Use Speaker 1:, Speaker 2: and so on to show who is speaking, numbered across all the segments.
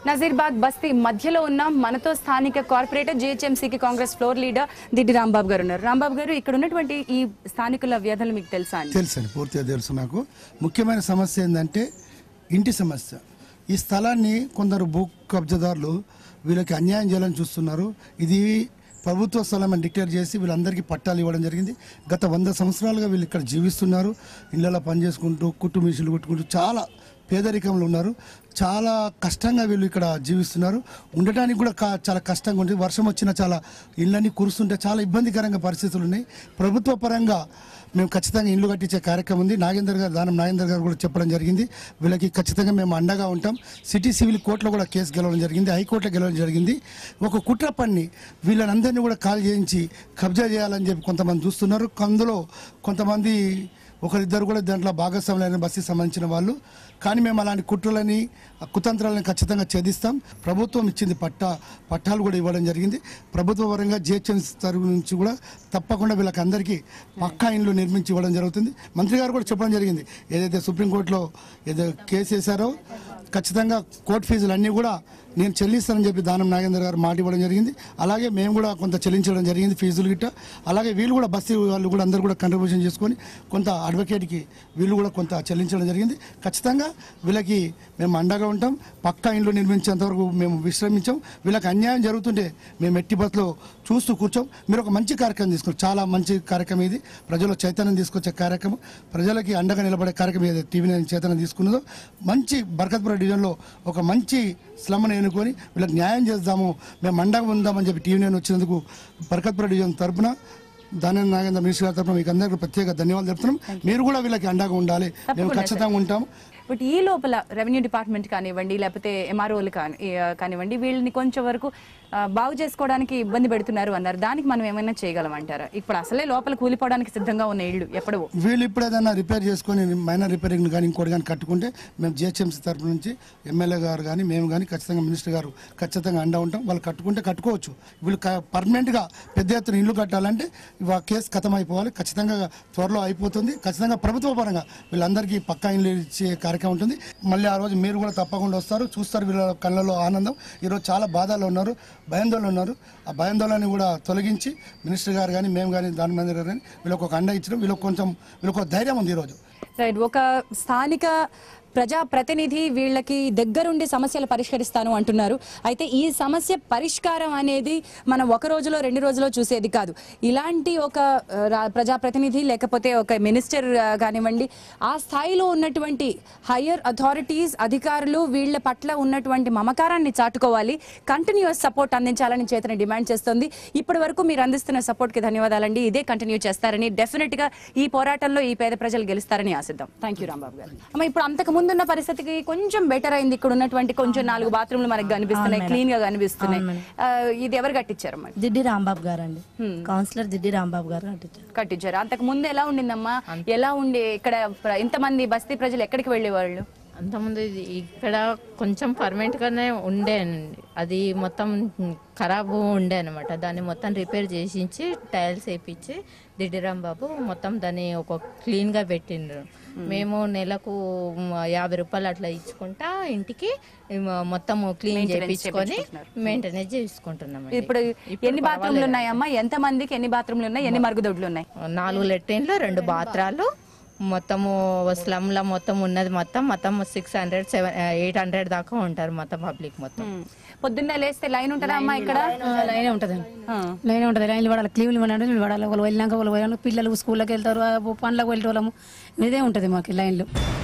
Speaker 1: నజీర్బాగ్ బస్తీ మధ్యలో ఉన్న మనతో స్థానిక కార్పొరేటర్ జిహెచ్ఎంసీకి కాంగ్రెస్ ఫ్లోర్ లీడర్ దిడ్డి రాంబాబు గారు ఉన్నారు రాంబాబు గారు ఇక్కడ ఉన్నటువంటి ఈ స్థానికుల వ్యధలు మీకు తెలుసా అండి
Speaker 2: తెలుసండి పూర్తిగా తెలుసు నాకు ముఖ్యమైన సమస్య ఏంటంటే ఇంటి సమస్య ఈ స్థలాన్ని కొందరు భూ కబ్జాదారులు వీళ్ళకి అన్యాయం చేయాలని చూస్తున్నారు ఇది ప్రభుత్వ స్థలం అని డిక్లేర్ చేసి వీళ్ళందరికీ పట్టాలు ఇవ్వడం జరిగింది గత వంద సంవత్సరాలుగా వీళ్ళు ఇక్కడ జీవిస్తున్నారు ఇళ్ళలో పని చేసుకుంటూ కుట్టు మిషన్లు కుట్టుకుంటూ చాలా పేదరికంలో ఉన్నారు చాలా కష్టంగా వీళ్ళు ఇక్కడ జీవిస్తున్నారు ఉండటానికి కూడా కా- చాలా కష్టంగా ఉంది వర్షం వచ్చినా చాలా ఇళ్ళని కురుస్తుంటే చాలా ఇబ్బందికరంగా పరిస్థితులు ఉన్నాయి ప్రభుత్వ పరంగా మేము ఖచ్చితంగా ఇల్లు కట్టించే కార్యక్రమం ఉంది నాగేందర్ గారు దానం నాగేందర్ గారు కూడా చెప్పడం జరిగింది వీళ్ళకి ఖచ్చితంగా మేము అండగా ఉంటాం సిటీ సివిల్ కోర్టులో కూడా కేసు గెలవడం జరిగింది హైకోర్టులో గెలవడం జరిగింది ఒక కుట్ర పన్ని వీళ్ళనందరినీ కూడా కాల్ చేయించి కబ్జా చేయాలని చెప్పి కొంతమంది చూస్తున్నారు అందులో కొంతమంది ఒకరిద్దరు కూడా దాంట్లో భాగస్వాములైన బస్సుకి సంబంధించిన వాళ్ళు కానీ మేము అలాంటి కుట్రలని ఆ కుతంత్రాలను ఖచ్చితంగా ఛేదిస్తాం ప్రభుత్వం ఇచ్చింది పట్టా పట్టాలు కూడా ఇవ్వడం జరిగింది ప్రభుత్వ పరంగా జిహెచ్ఎం తరఫు నుంచి కూడా తప్పకుండా వీళ్ళకి అందరికీ పక్కా ఇండ్లు నిర్మించి ఇవ్వడం జరుగుతుంది మంత్రి గారు కూడా చెప్పడం జరిగింది ఏదైతే సుప్రీంకోర్టులో ఏదో కేసు వేశారో ఖచ్చితంగా కోర్టు ఫీజులు అన్నీ కూడా నేను చెల్లిస్తానని చెప్పి దానం నాగేంద్ర గారు మాట ఇవ్వడం జరిగింది అలాగే మేము కూడా కొంత చెల్లించడం జరిగింది ఫీజులు గిట్ట అలాగే వీళ్ళు కూడా బస్తీ వాళ్ళు కూడా అందరూ కూడా కంట్రిబ్యూషన్ చేసుకొని కొంత అడ్వకేట్కి వీళ్ళు కూడా కొంత చెల్లించడం జరిగింది ఖచ్చితంగా వీళ్ళకి మేము అండగా ఉంటాం పక్కా ఇండ్లు నిర్మించేంత వరకు మేము విశ్రమించాం వీళ్ళకి అన్యాయం జరుగుతుంటే మేము ఎట్టి బస్సులో చూస్తూ కూర్చోం మీరు ఒక మంచి కార్యక్రమం తీసుకున్నారు చాలా మంచి కార్యక్రమం ఇది ప్రజల్లో చైతన్యం తీసుకొచ్చే కార్యక్రమం ప్రజలకి అండగా నిలబడే కార్యక్రమం ఏదైతే టీవీ నైన్ చైతన్యం తీసుకున్నదో మంచి బర్కత్పుర డివిజన్లో ఒక మంచి స్లమ్ని ఎన్నుకొని వీళ్ళకి న్యాయం చేద్దాము మేము అండగా ఉందామని చెప్పి టీవీ నైన్ వచ్చినందుకు బర్కత్పుర డివిజన్ తరపున దాని నాగేంద్ర మినిస్టర్ గారి తరపున మీకు అందరికీ ప్రత్యేక ధన్యవాదాలు చెప్తున్నాం మీరు కూడా వీళ్ళకి అండగా ఉండాలి మేము ఖచ్చితంగా ఉంటాం
Speaker 1: బట్ ఈ లోపల రెవెన్యూ డిపార్ట్మెంట్ కానివ్వండి లేకపోతే ఎంఆర్ఓలు కాని ఆ, కానివ్వండి వీళ్ళని కొంచెం వరకు ఆ, బాగు చేసుకోవడానికి ఇబ్బంది పెడుతున్నారు అన్నారు దానికి మనం ఏమైనా చేయగలమంటారా ఇప్పుడు అసలే లోపల కూలిపోవడానికి సిద్ధంగా ఉన్న ఇళ్ళు ఎప్పుడో
Speaker 2: వీళ్ళు ఇప్పుడు ఏదైనా రిపేర్ చేసుకొని మైనర్ రిపేరింగ్ కానీ ఇంకోటి కానీ కట్టుకుంటే మేము జిహెచ్ఎంసీ తరపు నుంచి ఎమ్మెల్యే గారు కానీ మేము కానీ ఖచ్చితంగా మినిస్టర్ గారు ఖచ్చితంగా అండా ఉంటాం వాళ్ళు కట్టుకుంటే కట్టుకోవచ్చు వీళ్ళు క- పర్మనెంట్గా పెద్ద ఎత్తున ఇల్లు కట్టాలంటే ఇవా కేసు ఖతం అయిపోవాలి ఖచ్చితంగా త్వరలో అయిపోతుంది ఖచ్చితంగా ప్రభుత్వ పరంగా వీళ్ళందరికీ పక్కా ఇల్లు ఇచ్చే కార్యక్రమం ఉంటుంది మళ్ళీ ఆ రోజు మీరు కూడా తప్పకుండా వస్తారు చూస్తారు వీళ్ళ కళ్ళలో ఆనందం ఈరోజు చాలా బాధల్లో ఉన్నారు భయాందోళన ఉన్నారు ఆ భయాందోళనని కూడా తొలగించి మినిస్టర్ గారు కానీ మేము కానీ దాని మంది గారు కానీ వీళ్ళకి ఒక అండ ఇచ్చడం వీళ్ళకి కొంచెం వీళ్ళకి ఒక ధైర్యం ఉంది ఈరోజు
Speaker 1: రైట్ ఒక స్థానిక ప్రజా ప్రతినిధి వీళ్ళకి దగ్గరుండి సమస్యలు పరిష్కరిస్తాను అంటున్నారు అయితే ఈ సమస్య పరిష్కారం అనేది మనం ఒక రోజులో రెండు రోజులో చూసేది కాదు ఇలాంటి ఒక ఆ, రా- ప్రజాప్రతినిధి లేకపోతే ఒక మినిస్టర్ ఆ, కానివ్వండి ఆ స్థాయిలో ఉన్నటువంటి హయ్యర్ అథారిటీస్ అధికారులు వీళ్ళ పట్ల ఉన్నటువంటి మమకారాన్ని చాటుకోవాలి కంటిన్యూస్ సపోర్ట్ అందించాలని చేతన డిమాండ్ చేస్తోంది ఇప్పటి వరకు మీరు అందిస్తున్న సపోర్ట్కి ధన్యవాదాలండి ఇదే కంటిన్యూ చేస్తారని డెఫినెట్గా ఈ పోరాటంలో ఈ పేద ప్రజలు గెలుస్తారని ఆశిద్దాం థ్యాంక్ యూ రాంబాబు గారు అమ్మ ఇప్పుడు అంతకు ముందున్న పరిస్థితికి కొంచెం బెటర్ అయింది ఇక్కడ ఉన్నటువంటి కొంచెం నాలుగు బాత్రూమ్లు మనకు కనిపిస్తున్నాయి క్లీన్ గా కనిపిస్తున్నాయి ఆ, ఇది ఎవరు కట్టించారు మరి
Speaker 3: దిడ్డి రాంబాబు గారు అండి కౌన్సిలర్ దిడ్డి రాంబాబు గారు కట్టించారు
Speaker 1: కట్టించారు అంతకు ముందు ఎలా ఉండిందమ్మా ఎలా ఉండే ఇక్కడ ప్ర- ఇంతమంది బస్తీ ప్రజలు ఎక్కడికి వెళ్ళేవాళ్ళు
Speaker 4: అంతకుముందు ఇది ఇక్కడ కొంచెం పర్మనెంట్ గానే ఉండేనండి అది మొత్తం ఖరాబ్ ఉండే అనమాట దాన్ని మొత్తం రిపేర్ చేసించి టైల్స్ వేయించి దిడ్డిరామ్ బాబు మొత్తం దాన్ని ఒక క్లీన్ గా పెట్టిండ్రు మేము నెలకు మ, యాభై రూపాయలు అట్లా ఇచ్చుకుంటా ఇంటికి మ, మొత్తం క్లీన్ చేయించుకొని మెయింటెనెన్స్ చేసుకుంటున్నాం
Speaker 1: ఇప్పుడు ఎన్ని బాత్రూమ్లు ఉన్నాయమ్మా ఎంత మందికి ఎన్ని బాత్రూమ్లు ఉన్నాయి ఎన్ని మరుగుదొడ్లు ఉన్నాయి
Speaker 4: నాలుగు లెట్రిన్లు రెండు బాత్రాలు మొత్తము స్లమ్లో మొత్తం ఉన్నది మొత్తం మొత్తం six hundred seven eight hundred దాకా ఉంటారు మొత్తం పబ్లిక్ మొత్తం
Speaker 1: పొద్దున్నే లేస్తే లైన్ ఉంటుందా అమ్మా ఇక్కడ
Speaker 5: లైన్ ఉంటుంది లైన్ ఉంటుంది లైన్లు పడాలి క్లీవ్లు పడాలి నీళ్ళు పడాలి వాళ్ళు వెళ్ళినాక వాళ్ళు పోయాలి పిల్లలు స్కూల్లోకి వెళ్తారు ఆ పనులకు వెళ్ళేటోళ్ళము ఇదే ఉంటుంది మాకు లైన్లు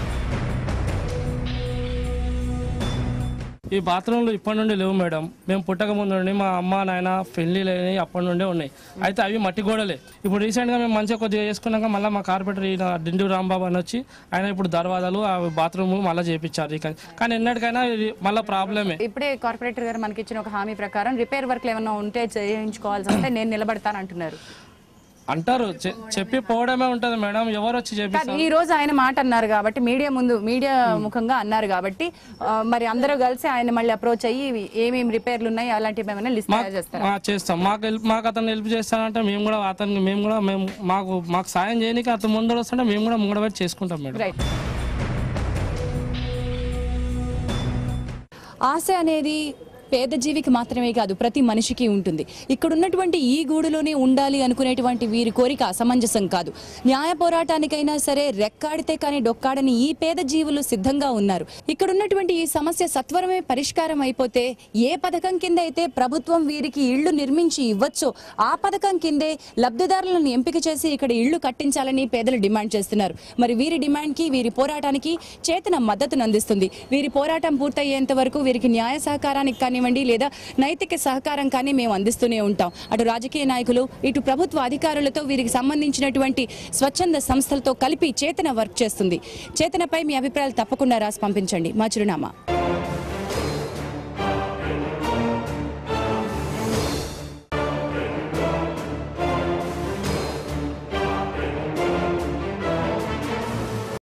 Speaker 6: ఈ బాత్రూమ్లు ఇప్పటి నుండి లేవు మేడం మేము పుట్టక ముందు నుండి మా అమ్మ నాయన పెళ్లి లేని అప్పటి నుండే ఉన్నాయి అయితే అవి మట్టి గోడలే ఇప్పుడు రీసెంట్గా మేము మంచిగా కొద్దిగా చేసుకున్నాక మళ్ళీ మా కార్పొరేటర్ ఈయన డిండు రాంబాబు అని వచ్చి ఆయన ఇప్పుడు దర్వాజాలు ఆ బాత్రూమ్ మళ్ళీ చేపించారు ఇక కానీ ఎన్నటికైనా ఇది మళ్ళీ ప్రాబ్లమే
Speaker 1: ఇప్పుడే కార్పొరేటర్ గారు మనకి ఇచ్చిన ఒక హామీ ప్రకారం రిపేర్ వర్క్లు ఏమైనా ఉంటే చేయించుకోవాల్సి వస్తే నేను నిలబడతాను అంటున్నారు
Speaker 6: అంటారు చె- చెప్పి పోవడమే ఉంటది మేడం ఎవరు వచ్చి
Speaker 1: కానీ
Speaker 6: చేపిస్తారు
Speaker 1: ఈ రోజు ఆయన మాట అన్నారు కాబట్టి మీడియా ముందు మీడియా ముఖంగా అన్నారు కాబట్టి ఆ, మరి అందరూ కలిసి ఆయన మళ్ళీ అప్రోచ్ అయ్యి ఇవి ఏమేమి రిపేర్లు ఉన్నాయి అలాంటివి ఏమైనా లిస్ట్ తయారు చేస్తారు
Speaker 6: ఆ, చేస్తాం మాకు హెల్ప్ మాకు అతను హెల్ప్ చేస్తానంటే మేము కూడా అతనికి మేము కూడా మేము మాకు మాకు సాయం చేయడానికి అతను ముందు వస్తుంటే మేము కూడా ముంగడ పెట్టి చేసుకుంటాం మేడం
Speaker 1: రైట్ ఆశ అనేది పేద జీవికి మాత్రమే కాదు ప్రతి మనిషికి ఉంటుంది ఇక్కడ ఉన్నటువంటి ఈ గూడులోనే ఉండాలి అనుకునేటువంటి వీరి కోరిక అసమంజసం కాదు న్యాయ పోరాటానికైనా సరే రెక్కాడితే కానీ డొక్కాడని ఈ పేద జీవులు సిద్ధంగా ఉన్నారు ఇక్కడ ఉన్నటువంటి ఈ సమస్య సత్వరమే పరిష్కారం అయిపోతే ఏ పథకం కింద అయితే ప్రభుత్వం వీరికి ఇళ్లు నిర్మించి ఇవ్వచ్చో ఆ పథకం కిందే లబ్ధిదారులను ఎంపిక చేసి ఇక్కడ ఇళ్లు కట్టించాలని పేదలు డిమాండ్ చేస్తున్నారు మరి వీరి డిమాండ్కి వీరి పోరాటానికి చేతన మద్దతును అందిస్తుంది వీరి పోరాటం పూర్తయ్యేంత వరకు వీరికి న్యాయ సహకారానికి కానివ్వండి లేదా నైతిక సహకారం కానీ మేము అందిస్తూనే ఉంటాం అటు రాజకీయ నాయకులు ఇటు ప్రభుత్వ అధికారులతో వీరికి సంబంధించినటువంటి స్వచ్ఛంద సంస్థలతో కలిపి చేతన వర్క్ చేస్తుంది చేతనపై మీ అభిప్రాయాలు తప్పకుండా రాసి పంపించండి మా చిరునామా